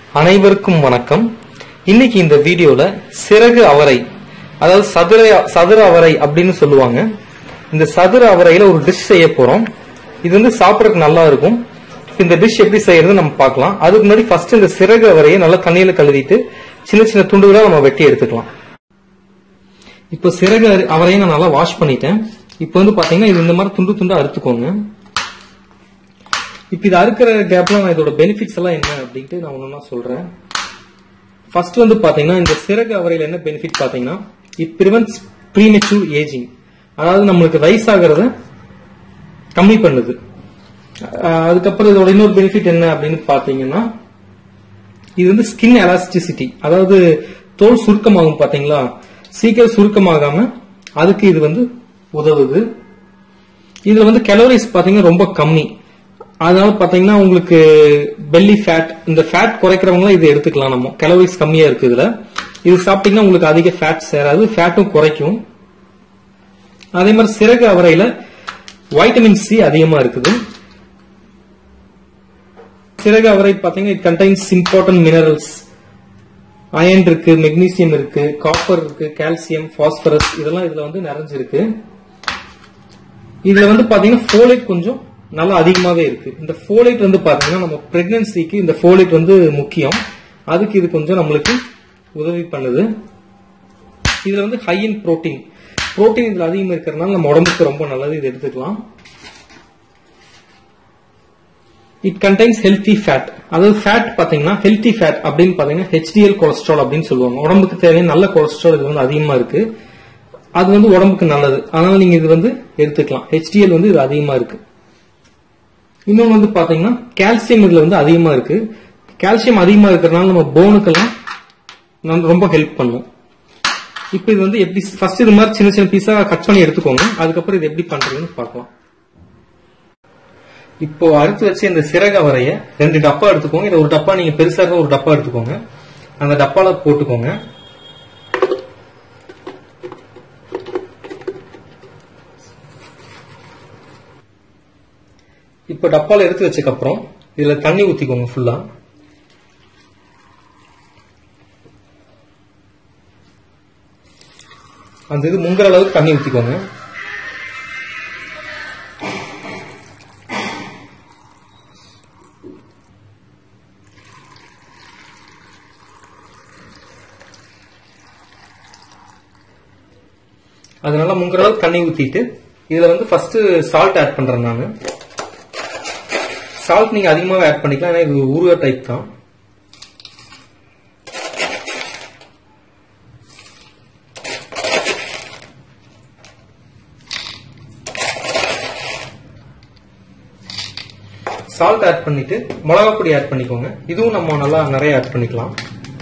அனைவருக்கும் வணக்கம் இன்னைக்கு இந்த வீடியோல சிறகு அவரை அதாவது சதுர சதுர அவரை அப்படின்னு சொல்லுவாங்க இந்த சதுர அவரையில ஒரு டிஷ் செய்ய போறோம் இது வந்து சாப்பிடறதுக்கு நல்லா இருக்கும் இந்த டிஷ் எப்படி செய்யறது நம்ம பார்க்கலாம் அதுக்கு முன்னாடி ஃபர்ஸ்ட் இந்த சிறகு அவரையை நல்லா தண்ணியில கழுவிட்டு சின்ன சின்ன துண்டுகளா நம்ம வெட்டி எடுத்துக்கலாம் இப்போ சிறகு அரி- அவரையை நான் நல்லா வாஷ் பண்ணிட்டேன் இப்போ வந்து பாத்தீங்கன்னா இது இந்த மாதிரி துண்டு துண்டா அறுத்துக்கோங்க இப்ப இது அறுக்கிற கேப்ல நான் இதோட பெனிஃபிட்ஸ் எல்லாம் என்ன அப்படின்ட்டு நான் ஒன்னொன்னா சொல்றேன் ஃபர்ஸ்ட் வந்து பாத்தீங்கன்னா இந்த சிறகு அவரையில என்ன பெனிஃபிட் பாத்தீங்கன்னா இட் பிரிவென்ட்ஸ் ப்ரீமெச்சூர் ஏஜிங் அதாவது நம்மளுக்கு வயசாகிறத கம்மி பண்ணுது அஹ் அதுக்கப்புறம் இதோட இன்னொரு பெனிஃபிட் என்ன அப்படின்னு பாத்தீங்கன்னா இது வந்து ஸ்கின் எலாஸ்டிசிட்டி அதாவது தோல் சுருக்கமாகும் பாத்தீங்களா சீக்கிரம் சுருக்கமாகாம அதுக்கு இது வந்து உதவுது இதுல வந்து கலோரிஸ் பாத்தீங்கன்னா ரொம்ப கம்மி அதனால பாத்தீங்கன்னா உங்களுக்கு பெல்லி ஃபேட் இந்த ஃபேட் குறைக்கிறவங்க இது எடுத்துக்கலாம் நம்ம கலோரிஸ் கம்மியா இருக்கு இதுல இது சாப்பிட்டீங்கன்னா உங்களுக்கு அதிக ஃபேட் சேராது ஃபேட்டும் குறைக்கும் அதே மாதிரி சிறகு அவரையில வைட்டமின் சி அதிகமா இருக்குது சிறகு அவரை பாத்தீங்கன்னா it contains important minerals iron இருக்கு மெக்னீசியம் இருக்கு காப்பர் இருக்கு கால்சியம் பாஸ்பரஸ் இதெல்லாம் இதுல வந்து நிறைஞ்சிருக்கு இதுல வந்து பாத்தீங்கன்னா ஃபோலேட் கொஞ்சம் நல்லா அதிகமாவே இருக்கு இந்த ஃபோலேட் வந்து பாத்தீங்கன்னா நம்ம பிரெக்னன்சிக்கு இந்த ஃபோலேட் வந்து முக்கியம் அதுக்கு இது கொஞ்சம் நம்மளுக்கு உதவி பண்ணுது இதுல வந்து ஹை இன் புரோட்டீன் புரோட்டீன் இதுல அதிகமா இருக்கிறதுனால நம்ம உடம்புக்கு ரொம்ப நல்லது இது எடுத்துக்கலாம் இட் கண்டைன்ஸ் ஹெல்த்தி ஃபேட் அதாவது ஃபேட் பாத்தீங்கன்னா ஹெல்த்தி ஃபேட் அப்படின்னு பாத்தீங்கன்னா ஹெச்டிஎல் கொலஸ்ட்ரால் அப்படின்னு சொல்லுவாங்க உடம்புக்கு தேவையான நல்ல கொலஸ்ட்ரால் இது வந்து அதிகமா இருக்கு அது வந்து உடம்புக்கு நல்லது அதனால நீங்க இது வந்து எடுத்துக்கலாம் ஹெச்டிஎல் வந்து இது அதிகமா இருக்கு இன்னொன்று வந்து பாத்தீங்கன்னா கால்சியம் இதுல வந்து அதிகமா இருக்கு கால்சியம் அதிகமா இருக்கிறதுனால நம்ம போனுக்கெல்லாம் நம்ம ரொம்ப ஹெல்ப் பண்ணும் இப்போ இது வந்து எப்படி ஃபர்ஸ்ட் இது மாதிரி சின்ன சின்ன பீஸா கட் பண்ணி எடுத்துக்கோங்க அதுக்கப்புறம் இது எப்படி பண்றதுன்னு பார்க்கலாம் இப்போ அறுத்து வச்ச இந்த சிறக வரைய ரெண்டு டப்பா எடுத்துக்கோங்க இது ஒரு டப்பா நீங்க பெருசா இருக்க ஒரு டப்பா எடுத்துக்கோங்க அந்த டப்பால போட்டுக்கோங்க இப்போ டப்பால எடுத்து வச்சதுக்கு அப்புறம் இதுல தண்ணி ஊத்திக்கோங்க ஃபுல்லா அந்த இது முங்குற அளவுக்கு தண்ணி ஊத்திக்கோங்க அதனால முங்குற அளவுக்கு தண்ணி ஊத்திட்டு இதுல வந்து ஃபர்ஸ்ட் சால்ட் ஆட் பண்றேன் நான் சால்ட் நீங்க அதிகமாவே ஆட் பண்ணிக்கலாம் ஏன்னா இது ஊறுகாய் டைப் தான் சால்ட் ஆட் பண்ணிட்டு மிளகா பொடி ஆட் பண்ணிக்கோங்க இதுவும் நம்ம நல்லா நிறைய ஆட் பண்ணிக்கலாம்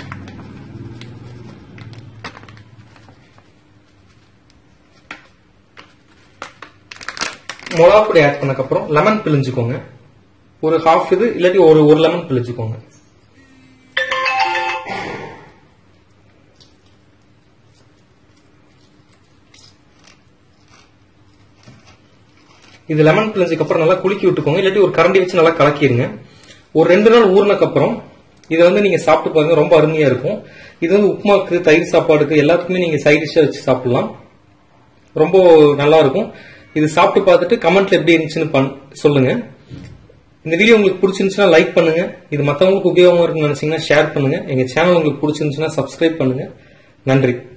மிளகா பொடி ஆட் பண்ணக்கப்புறம் லெமன் பிழிஞ்சுக்கோங்க ஒரு ஹாஃப் இது இல்லாட்டி ஒரு ஒரு லெமன் பிழிஞ்சுக்கோங்க இது லெமன் பிழிஞ்சதுக்கு அப்புறம் நல்லா குலுக்கி விட்டுக்கோங்க இல்லாட்டி ஒரு கரண்டி வச்சு நல்லா கலக்கிடுங்க ஒரு ரெண்டு நாள் ஊறினக்கு அப்புறம் இதை வந்து நீங்க சாப்பிட்டு பாருங்க ரொம்ப அருமையா இருக்கும் இது வந்து உப்புமாக்கு தயிர் சாப்பாடுக்கு எல்லாத்துக்குமே நீங்க சைட் டிஷ்ஷா வச்சு சாப்பிடலாம் ரொம்ப நல்லா இருக்கும் இது சாப்பிட்டு பார்த்துட்டு கமெண்ட்ல எப்படி இருந்துச்சுன்னு பண்- சொல்லுங்க இந்த வீடியோ உங்களுக்கு பிடிச்சிருந்துச்சுன்னா லைக் பண்ணுங்க இது மத்தவங்களுக்கு உபயோகமா இருக்குன்னு நினைச்சீங்கன்னா ஷேர் பண்ணுங்க எங்க சேனல் உங்களுக்கு பிடிச்சிருந்துச்சுன்னா சப்ஸ்கிரைப் பண்ணுங்க நன்றி